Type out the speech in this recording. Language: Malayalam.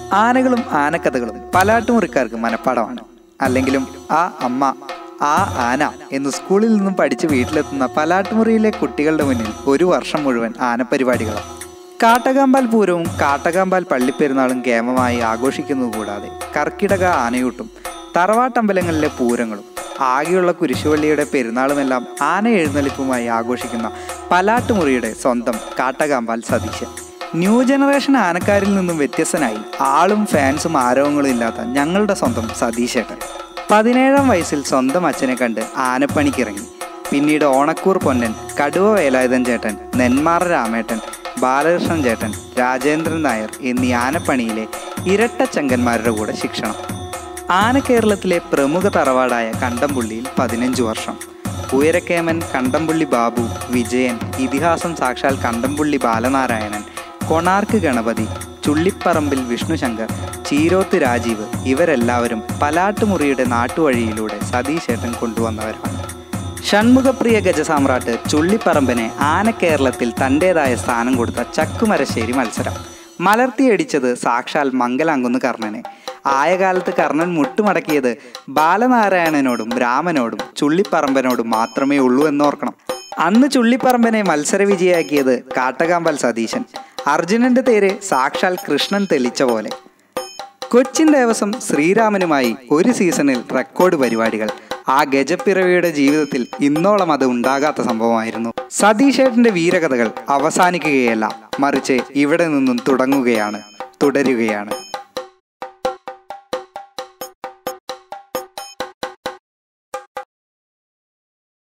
ആനകളും ആനക്കഥകളും പലാട്ടുമുറിക്കാർക്ക് മനപ്പാടമാണ് അല്ലെങ്കിലും ആ അമ്മ ആ ആന എന്ന് സ്കൂളിൽ നിന്നും പഠിച്ച് വീട്ടിലെത്തുന്ന പലാട്ടുമുറിയിലെ കുട്ടികളുടെ മുന്നിൽ ഒരു വർഷം മുഴുവൻ ആനപ്പരിപാടികളാണ് കാട്ടകാമ്പാൽ പൂരവും കാട്ടകാമ്പാൽ പള്ളിപ്പെരുന്നാളും കേമമായി ആഘോഷിക്കുന്നത് കൂടാതെ കർക്കിടക ആനയൂട്ടും തറവാട്ടമ്പലങ്ങളിലെ പൂരങ്ങളും ആകെയുള്ള കുരിശുവള്ളിയുടെ പെരുന്നാളുമെല്ലാം ആന എഴുന്നള്ളിപ്പുമായി ആഘോഷിക്കുന്ന പലാട്ടുമുറിയുടെ സ്വന്തം കാട്ടകാമ്പാൽ സതീശൻ ന്യൂ ജനറേഷൻ ആനക്കാരിൽ നിന്നും വ്യത്യസ്തനായി ആളും ഫാൻസും ആരവങ്ങളും ഇല്ലാത്ത ഞങ്ങളുടെ സ്വന്തം സതീശേട്ടൻ പതിനേഴാം വയസ്സിൽ സ്വന്തം അച്ഛനെ കണ്ട് ആനപ്പണിക്കിറങ്ങി പിന്നീട് ഓണക്കൂർ പൊന്നൻ കടുവ വേലായുധൻ ചേട്ടൻ നെന്മാറ രാമേട്ടൻ ബാലകൃഷ്ണൻ ചേട്ടൻ രാജേന്ദ്രൻ നായർ എന്നീ ആനപ്പണിയിലെ ഇരട്ട ചങ്കന്മാരുടെ കൂടെ ശിക്ഷണം ആന കേരളത്തിലെ പ്രമുഖ തറവാടായ കണ്ടംപുള്ളിയിൽ പതിനഞ്ച് വർഷം ഉയരക്കേമൻ കണ്ടംപുള്ളി ബാബു വിജയൻ ഇതിഹാസം സാക്ഷാൽ കണ്ടംപുള്ളി ബാലനാരായണൻ കൊണാർക്ക് ഗണപതി ചുള്ളിപ്പറമ്പിൽ വിഷ്ണുശങ്കർ ചീരോത്ത് രാജീവ് ഇവരെല്ലാവരും പലാട്ടുമുറിയുടെ നാട്ടുവഴിയിലൂടെ സതീശേട്ടൻ കൊണ്ടുവന്നവരാണ് ഷൺമുഖപ്രിയ ഗജസാമ്രാട്ട് ചുള്ളിപ്പറമ്പനെ ആന കേരളത്തിൽ തൻ്റേതായ സ്ഥാനം കൊടുത്ത ചക്കുമരശ്ശേരി മത്സരം മലർത്തിയടിച്ചത് സാക്ഷാൽ മംഗലാങ്കുന്ന് കർണനെ ആയ കാലത്ത് കർണൻ മുട്ടുമടക്കിയത് ബാലനാരായണനോടും രാമനോടും ചുള്ളിപ്പറമ്പനോടും മാത്രമേ ഉള്ളൂ എന്നോർക്കണം അന്ന് ചുള്ളിപ്പറമ്പനെ മത്സര വിജയാക്കിയത് കാട്ടകാമ്പൽ സതീശൻ അർജുനന്റെ തേര് സാക്ഷാൽ കൃഷ്ണൻ തെളിച്ച പോലെ കൊച്ചിൻ ദേവസ്വം ശ്രീരാമനുമായി ഒരു സീസണിൽ റെക്കോർഡ് പരിപാടികൾ ആ ഗജപ്പിറവിയുടെ ജീവിതത്തിൽ ഇന്നോളം അത് ഉണ്ടാകാത്ത സംഭവമായിരുന്നു സതീഷേട്ടന്റെ വീരകഥകൾ അവസാനിക്കുകയല്ല മറിച്ച് ഇവിടെ നിന്നും തുടങ്ങുകയാണ് തുടരുകയാണ്